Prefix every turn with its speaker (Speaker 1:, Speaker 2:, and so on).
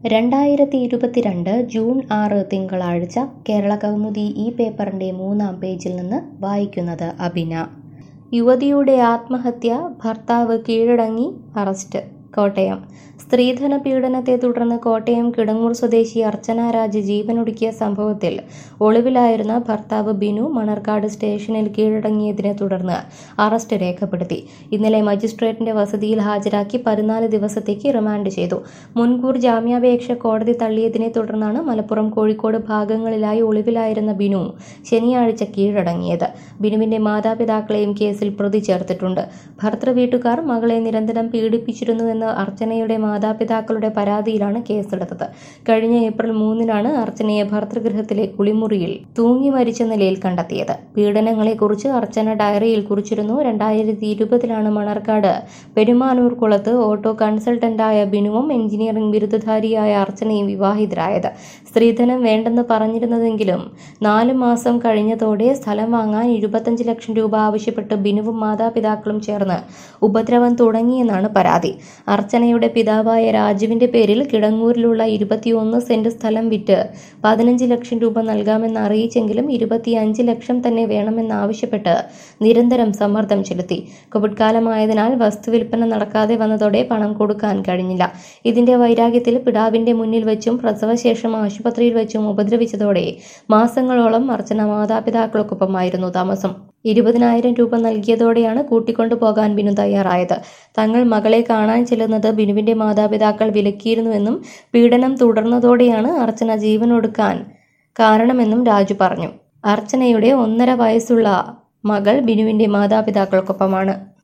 Speaker 1: രണ്ടായിരത്തി ഇരുപത്തിരണ്ട് ജൂൺ ആറ് തിങ്കളാഴ്ച കേരള കൗമുദി ഈ പേപ്പറിൻ്റെ മൂന്നാം പേജിൽ നിന്ന് വായിക്കുന്നത് അബിന യുവതിയുടെ ആത്മഹത്യ ഭർത്താവ് കീഴടങ്ങി അറസ്റ്റ് കോട്ടയം സ്ത്രീധന പീഡനത്തെ തുടർന്ന് കോട്ടയം കിടങ്ങൂർ സ്വദേശി അർച്ചന രാജ് ജീവനൊടുക്കിയ സംഭവത്തിൽ ഒളിവിലായിരുന്ന ഭർത്താവ് ബിനു മണർക്കാട് സ്റ്റേഷനിൽ കീഴടങ്ങിയതിനെ തുടർന്ന് അറസ്റ്റ് രേഖപ്പെടുത്തി ഇന്നലെ മജിസ്ട്രേറ്റിന്റെ വസതിയിൽ ഹാജരാക്കി പതിനാല് ദിവസത്തേക്ക് റിമാൻഡ് ചെയ്തു മുൻകൂർ ജാമ്യാപേക്ഷ കോടതി തള്ളിയതിനെ തുടർന്നാണ് മലപ്പുറം കോഴിക്കോട് ഭാഗങ്ങളിലായി ഒളിവിലായിരുന്ന ബിനു ശനിയാഴ്ച കീഴടങ്ങിയത് ബിനുവിന്റെ മാതാപിതാക്കളെയും കേസിൽ പ്രതി ചേർത്തിട്ടുണ്ട് ഭർത്തൃ വീട്ടുകാർ മകളെ നിരന്തരം പീഡിപ്പിച്ചിരുന്നുവെന്ന അർച്ചനയുടെ മാതാപിതാക്കളുടെ പരാതിയിലാണ് കേസെടുത്തത് കഴിഞ്ഞ ഏപ്രിൽ മൂന്നിനാണ് അർച്ചനയെ ഭർതൃഗൃഹത്തിലെ കുളിമുറിയിൽ തൂങ്ങി മരിച്ച നിലയിൽ കണ്ടെത്തിയത് പീഡനങ്ങളെക്കുറിച്ച് അർച്ചന ഡയറിയിൽ കുറിച്ചിരുന്നു രണ്ടായിരത്തി ഇരുപതിലാണ് മണർക്കാട് പെരുമാനൂർ കുളത്ത് ഓട്ടോ കൺസൾട്ടന്റായ ബിനുവും എഞ്ചിനീയറിംഗ് ബിരുദധാരിയായ അർച്ചനയും വിവാഹിതരായത് സ്ത്രീധനം വേണ്ടെന്ന് പറഞ്ഞിരുന്നതെങ്കിലും നാല് മാസം കഴിഞ്ഞതോടെ സ്ഥലം വാങ്ങാൻ ഇരുപത്തഞ്ച് ലക്ഷം രൂപ ആവശ്യപ്പെട്ട് ബിനുവും മാതാപിതാക്കളും ചേർന്ന് ഉപദ്രവം തുടങ്ങിയെന്നാണ് പരാതി അർച്ചനയുടെ പിതാവായ രാജുവിന്റെ പേരിൽ കിടങ്ങൂരിലുള്ള ഇരുപത്തിയൊന്ന് സെന്റ് സ്ഥലം വിറ്റ് പതിനഞ്ച് ലക്ഷം രൂപ നൽകാമെന്ന് അറിയിച്ചെങ്കിലും ഇരുപത്തിയഞ്ച് ലക്ഷം തന്നെ വേണമെന്നാവശ്യപ്പെട്ട് നിരന്തരം സമ്മർദ്ദം ചെലുത്തി കോവിഡ് കാലമായതിനാൽ വസ്തുവിൽപ്പന നടക്കാതെ വന്നതോടെ പണം കൊടുക്കാൻ കഴിഞ്ഞില്ല ഇതിന്റെ വൈരാഗ്യത്തിൽ പിതാവിന്റെ മുന്നിൽ വെച്ചും പ്രസവശേഷം ആശുപത്രിയിൽ വെച്ചും ഉപദ്രവിച്ചതോടെ മാസങ്ങളോളം അർച്ചന മാതാപിതാക്കൾക്കൊപ്പമായിരുന്നു താമസം ഇരുപതിനായിരം രൂപ നൽകിയതോടെയാണ് കൂട്ടിക്കൊണ്ടു പോകാൻ ബിനു തയ്യാറായത് തങ്ങൾ മകളെ കാണാൻ ചെല്ലുന്നത് ബിനുവിന്റെ മാതാപിതാക്കൾ വിലക്കിയിരുന്നുവെന്നും പീഡനം തുടർന്നതോടെയാണ് അർച്ചന ജീവനൊടുക്കാൻ കാരണമെന്നും രാജു പറഞ്ഞു അർച്ചനയുടെ ഒന്നര വയസ്സുള്ള മകൾ ബിനുവിന്റെ മാതാപിതാക്കൾക്കൊപ്പമാണ്